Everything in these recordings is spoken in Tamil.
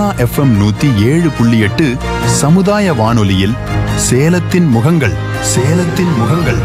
எஃப்எம் நூத்தி ஏழு புள்ளி எட்டு சமுதாய வானொலியில் சேலத்தின் முகங்கள் சேலத்தின் முகங்கள்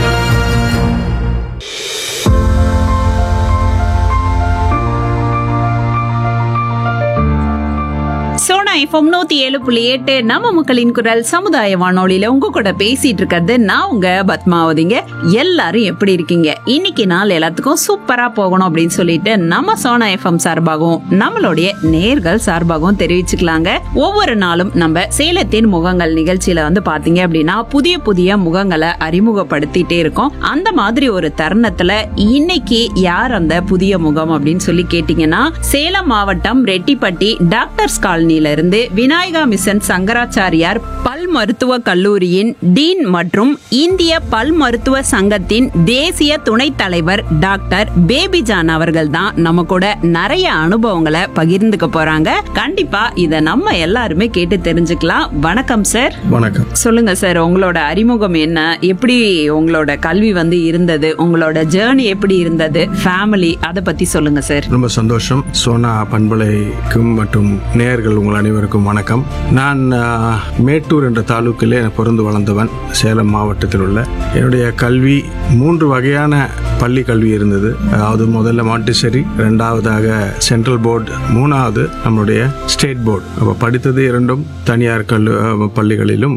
சோனா எஃப்எம் நூத்தி ஏழு புள்ளி எட்டு நம்ம மக்களின் குரல் சமுதாய வானொலியில உங்க கூட பேசிட்டு இருக்கிறது நான் உங்க பத்மாவதிங்க எல்லாரும் எப்படி இருக்கீங்க இன்னைக்கு நாள் எல்லாத்துக்கும் சூப்பரா போகணும் அப்படின்னு சொல்லிட்டு நம்ம சோனா எஃப்எம் சார்பாகவும் நம்மளுடைய நேர்கள் சார்பாகவும் தெரிவிச்சுக்கலாங்க ஒவ்வொரு நாளும் நம்ம சேலத்தின் முகங்கள் நிகழ்ச்சியில வந்து பாத்தீங்க அப்படின்னா புதிய புதிய முகங்களை அறிமுகப்படுத்திட்டே இருக்கோம் அந்த மாதிரி ஒரு தருணத்துல இன்னைக்கு யார் அந்த புதிய முகம் அப்படின்னு சொல்லி கேட்டீங்கன்னா சேலம் மாவட்டம் ரெட்டிப்பட்டி டாக்டர்ஸ் காலனில இருந்து விநாயகா மிஷன் சங்கராச்சாரியார் பல் மருத்துவ கல்லூரியின் டீன் மற்றும் இந்திய பல் மருத்துவ சங்கத்தின் தேசிய துணைத் தலைவர் டாக்டர் பேபிஜான் அவர்கள் தான் நம்ம கூட நிறைய அனுபவங்களை பகிர்ந்துக்க போறாங்க கண்டிப்பா இத நம்ம எல்லாருமே கேட்டு தெரிஞ்சுக்கலாம் வணக்கம் சார் வணக்கம் சொல்லுங்க சார் உங்களோட அறிமுகம் என்ன எப்படி உங்களோட கல்வி வந்து இருந்தது உங்களோட ஜேர்னி எப்படி இருந்தது ஃபேமிலி அதை பத்தி சொல்லுங்க சார் ரொம்ப சந்தோஷம் சோனா பண்பலைக்கும் மற்றும் நேயர்கள் உங்கள் அனைவருக்கும் வணக்கம் நான் ஆ, மேட்டூர் என்ற தாலுக்கிலே பிறந்து வளர்ந்தவன் சேலம் மாவட்டத்தில் உள்ள என்னுடைய கல்வி மூன்று வகையான பள்ளி கல்வி இருந்தது அதாவது முதல்ல மாண்டிசரி ரெண்டாவதாக சென்ட்ரல் போர்டு மூணாவது நம்மளுடைய ஸ்டேட் போர்டு அப்போ படித்தது இரண்டும் தனியார் கல்லு பள்ளிகளிலும்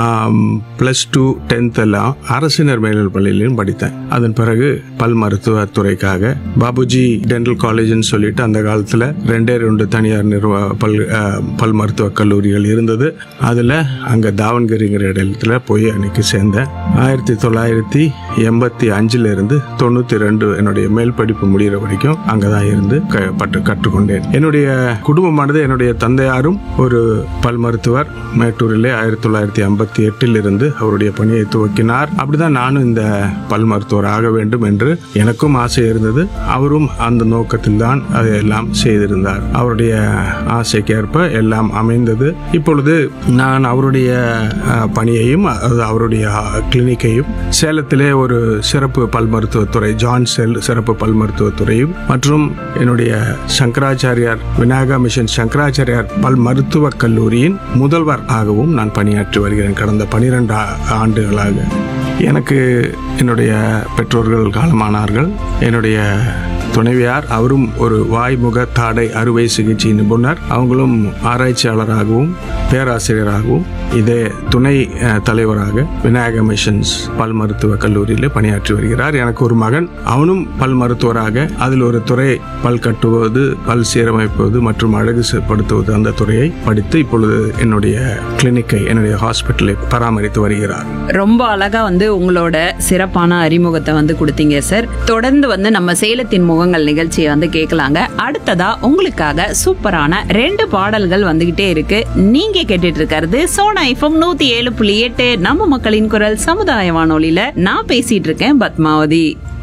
ப்ளஸ் டூ டென்த் எல்லாம் அரசினர் மேல்நிலைப் பள்ளியிலும் படித்தேன் அதன் பிறகு பல் மருத்துவ துறைக்காக பாபுஜி டென்டல் காலேஜ்னு சொல்லிட்டு அந்த காலத்தில் ரெண்டே ரெண்டு தனியார் நிறுவ பல் ஆஹ், பல் மருத்துவக் கல்லூரிகள் இருந்தது அதில் அங்கே தாவன்கிரிங்கிற இடத்துல போய் அன்னைக்கு சேர்ந்தேன் ஆயிரத்தி தொள்ளாயிரத்தி எண்பத்தி அஞ்சுல இருந்து தொண்ணூற்றி ரெண்டு என்னுடைய மேல் படிப்பு முடிகிற வரைக்கும் அங்கே தான் இருந்து க- பட்டு கற்றுக்கொண்டேன் என்னுடைய குடும்பமானது என்னுடைய தந்தையாரும் ஒரு பல் மருத்துவர் மேட்டூரிலே ஆயிரத்தி தொள்ளாயிரத்தி ஐம்பத்தி எட்டில் இருந்து அவருடைய பணியை துவக்கினார் அப்படிதான் நானும் இந்த பல் மருத்துவர் ஆக வேண்டும் என்று எனக்கும் ஆசை இருந்தது அவரும் அந்த நோக்கத்தில் தான் அதையெல்லாம் செய்திருந்தார் அவருடைய ஆசைக்கேற்ப எல்லாம் அமைந்தது இப்பொழுது நான் அவருடைய அஹ், பணியையும் அது அவருடைய கிளினிக்கையும் சேலத்திலே ஒரு சிறப்பு பல் மருத்துவத்துறை ஜான் செல் சிறப்பு பல் மருத்துவத்துறையும் மற்றும் என்னுடைய சங்கராச்சாரியார் விநாயகா மிஷன் சங்கராச்சாரியார் பல் மருத்துவக் கல்லூரியின் முதல்வர் ஆகவும் நான் பணியாற்றி வருகிறேன் கடந்த பனிரெண்டு ஆண்டுகளாக எனக்கு என்னுடைய பெற்றோர்கள் காலமானார்கள் என்னுடைய துணைவியார் அவரும் ஒரு வாய்முக தாடை அறுவை சிகிச்சை நிபுணர் அவங்களும் ஆராய்ச்சியாளராகவும் பேராசிரியராகவும் இதே துணை அஹ், தலைவராக விநாயக மிஷன்ஸ் பல் மருத்துவ கல்லூரியில் பணியாற்றி வருகிறார் எனக்கு ஒரு மகன் அவனும் பல் மருத்துவராக அதில் ஒரு துறை பல் கட்டுவது பல் சீரமைப்பது மற்றும் அழகுபடுத்துவது அந்த துறையை படித்து இப்பொழுது என்னுடைய கிளினிக்கை என்னுடைய ஹாஸ்பிட்டலை பராமரித்து வருகிறார் ரொம்ப அழகா வந்து உங்களோட சிறப்பான அறிமுகத்தை வந்து கொடுத்தீங்க சார் தொடர்ந்து வந்து நம்ம சேலத்தின் முகங்கள் நிகழ்ச்சியை வந்து கேட்கலாங்க அடுத்ததா உங்களுக்காக சூப்பரான ரெண்டு பாடல்கள் வந்துகிட்டே இருக்கு நீங்க கேட்டுட்டு இருக்கிறது சோனா ஐஃபம் நூத்தி ஏழு புள்ளி எட்டு நம்ம மக்களின் குரல் சமுதாய வானொலியில நான் பேசிட்டு இருக்கேன் பத்மாவதி